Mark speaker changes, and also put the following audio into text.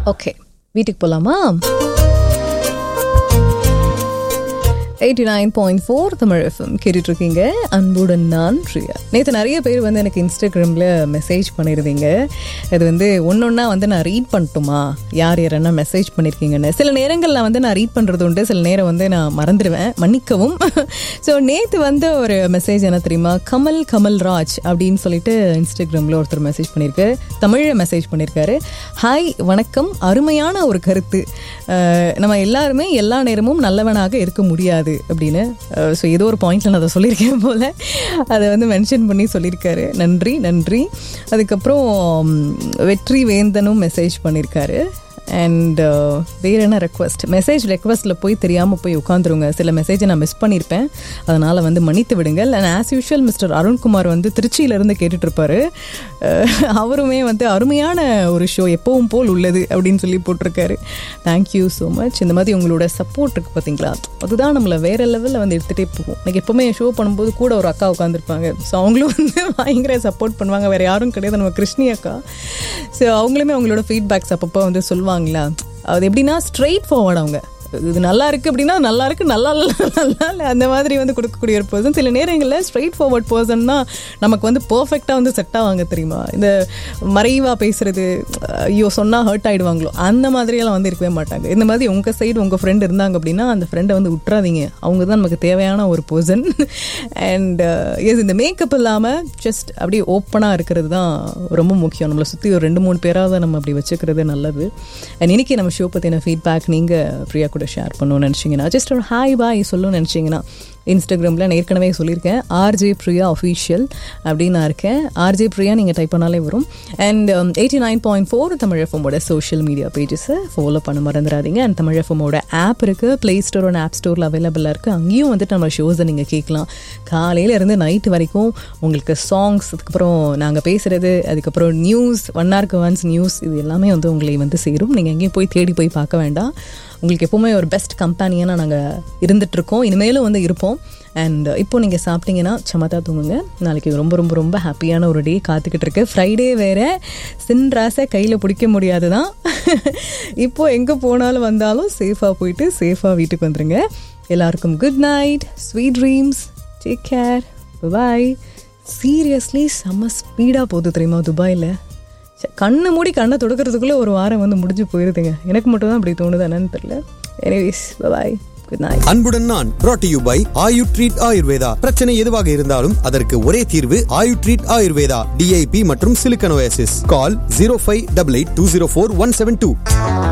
Speaker 1: okay வீட்டுக்கு போகலாமா eighty nine point four Tamil FM கேட்டுட்டு இருக்கீங்க அன்புடன் நான் பிரியா நேற்று நிறைய பேர் வந்து எனக்கு இன்ஸ்டாகிராமில் மெசேஜ் பண்ணியிருந்தீங்க அது வந்து ஒன்று ஒன்றா வந்து நான் ரீட் பண்ணட்டுமா யார் யாரெல்லாம் மெசேஜ் பண்ணியிருக்கீங்கன்னு சில நேரங்களில் வந்து நான் ரீட் பண்ணுறது உண்டு சில நேரம் வந்து நான் மறந்துடுவேன் மன்னிக்கவும் ஸோ நேற்று வந்து ஒரு மெசேஜ் என்ன தெரியுமா கமல் கமல் ராஜ் அப்படின்னு சொல்லிட்டு இன்ஸ்டாகிராமில் ஒருத்தர் மெசேஜ் பண்ணியிருக்கு தமிழில் மெசேஜ் பண்ணியிருக்காரு ஹாய் வணக்கம் அருமையான ஒரு கருத்து அஹ் நம்ம எல்லாருமே எல்லா நேரமும் நல்லவனாக இருக்க முடியாது அப்படின்னு ஸோ ஏதோ ஒரு பாயிண்ட்ல நான் அதை சொல்லியிருக்கேன் போல அதை வந்து மென்ஷன் பண்ணி சொல்லியிருக்காரு நன்றி நன்றி அதுக்கப்புறம் உம், வெற்றி வேந்தனும் மெசேஜ் பண்ணியிருக்காரு அண்ட் வேறு என்ன ரெக்வஸ்ட் மெசேஜ் ரெக்வஸ்ட்டில் போய் தெரியாமல் போய் உட்காந்துருங்க சில மெசேஜை நான் மிஸ் பண்ணியிருப்பேன் அதனால் வந்து மன்னித்து விடுங்கள் and as usual mister Arunkumar வந்து திருச்சியிலேருந்து கேட்டுட்ருப்பாரு அவருமே வந்து அருமையான ஒரு ஷோ எப்பவும் போல் உள்ளது அப்படின்னு சொல்லி போட்டிருக்காரு தேங்க்யூ ஸோ மச் இந்த மாதிரி உங்களோட சப்போர்ட் இருக்குது பார்த்தீங்களா அதுதான் நம்மளை வேற லெவலில் வந்து எடுத்துகிட்டே போகும் எனக்கு எப்போவுமே ஷோ பண்ணும்போது கூட ஒரு அக்கா உட்காந்துருப்பாங்க ஸோ அவங்களும் வந்து பயங்கர சப்போர்ட் பண்ணுவாங்க வேறு யாரும் கிடையாது நம்ம கிருஷ்ணி அக்கா ஸோ அவங்களுமே அவங்களோட ஃபீட்பேக்ஸ் அப்பப்போ வந்து சொல்லுவாங்களா அது எப்படின்னா ஸ்ட்ரெயிட் ஃபார்வர்ட் அவங்க இது நல்லா இருக்கு அப்படின்னா நல்லா இருக்கு நல்லா இல்லை நல்லா இல்லை அந்த மாதிரி வந்து கொடுக்கக்கூடிய ஒரு பர்சன் சில நேரங்களில் ஸ்ட்ரெயிட் ஃபார்வர்ட் பர்சன் தான் நமக்கு வந்து பர்ஃபெக்டாக வந்து செட் ஆவாங்க தெரியுமா இந்த மறைவாக பேசுறது ஐயோ சொன்னால் ஹர்ட் ஆயிடுவாங்களோ அந்த மாதிரியெல்லாம் வந்து இருக்கவே மாட்டாங்க இந்த மாதிரி உங்கள் சைடு உங்கள் ஃப்ரெண்ட் இருந்தாங்க அப்படின்னா அந்த ஃப்ரெண்டை வந்து விட்டுறாதீங்க அவங்க தான் நமக்கு தேவையான ஒரு பர்சன் அண்ட் எஸ் இந்த மேக்கப் இல்லாமல் ஜஸ்ட் அப்படியே ஓப்பனாக இருக்கிறது தான் ரொம்ப முக்கியம் நம்மளை சுற்றி ஒரு ரெண்டு மூணு பேராவது நம்ம அப்படி வச்சுக்கிறது நல்லது அண்ட் இன்னைக்கு நம்ம ஷோ பற்றின ஃபீட்பேக் நீங்கள் ஃப்ரீயாக கூட ஷேர் பண்ணணும்னு நினச்சிங்கன்னா ஜஸ்ட் ஒரு ஹாய் பாய் சொல்லணும்னு நினச்சிங்கன்னா இன்ஸ்டாகிராமில் நான் ஏற்கனவே சொல்லியிருக்கேன் ஆர்ஜே பிரியா அஃபீஷியல் அப்படின்னு நான் இருக்கேன் ஆர்ஜே பிரியா நீங்கள் டைப் பண்ணாலே வரும் and eighty nine point four Tamil எஃப்எம்மோட சோஷியல் மீடியா பேஜஸை ஃபாலோ பண்ண மறந்துடாதீங்க அண்ட் தமிழ் எஃப்எம்மோட ஆப் இருக்குது ப்ளே ஸ்டோர் அண்ட் ஆப் ஸ்டோரில் அவைலபிளாக இருக்குது அங்கேயும் வந்துட்டு நம்ம ஷோஸை நீங்கள் கேட்கலாம் காலையில இருந்து நைட்டு வரைக்கும் உங்களுக்கு சாங்ஸ் அதுக்கப்புறம் நாங்கள் பேசுகிறது அதுக்கப்புறம் நியூஸ் ஒன் ஹவருக்கு ஒன்ஸ் நியூஸ் இது எல்லாமே வந்து உங்களை வந்து சேரும் நீங்கள் எங்கேயும் போய் தேடி போய் பார்க்க வேண்டாம் உங்களுக்கு எப்போவுமே ஒரு பெஸ்ட் கம்பெனியாக நாங்கள் இருந்துகிட்ருக்கோம் இனிமேலும் வந்து இருப்போம் அண்ட் இப்போ நீங்கள் சாப்பிட்டீங்கன்னா சமத்தா தூங்குங்க நாளைக்கு ரொம்ப ரொம்ப ரொம்ப ஹாப்பியான ஒரு டே காத்துக்கிட்டு இருக்கு ஃப்ரைடே வேற சின்ராசை கையில் பிடிக்க முடியாது தான் இப்போ எங்கே போனாலும் வந்தாலும் சேஃபாக போயிட்டு சேஃபாக வீட்டுக்கு வந்துருங்க எல்லாருக்கும் good night sweet dreams take care bye seriously செம்ம ஸ்பீடாக போகுது தெரியுமா துபாயில் சே, கண்ணை மூடி கண்ணை தொடுக்கிறதுக்குள்ளே ஒரு வாரம் வந்து முடிஞ்சு போயிருதுங்க எனக்கு மட்டும் தான் அப்படி தோணுது என்னன்னு தெரியல எனிவேஸ் பாய் குட் நைட்
Speaker 2: அன்புடன் நான் brought to you by Ayu treat Ayurveda பிரச்சனை எதுவாக இருந்தாலும் அதற்கு ஒரே தீர்வு ஆயு ட்ரீட் ஆயுர்வேதா டிஐபி மற்றும் சிலிக்கனோசிஸ் call zero five double eight two zero four one seven two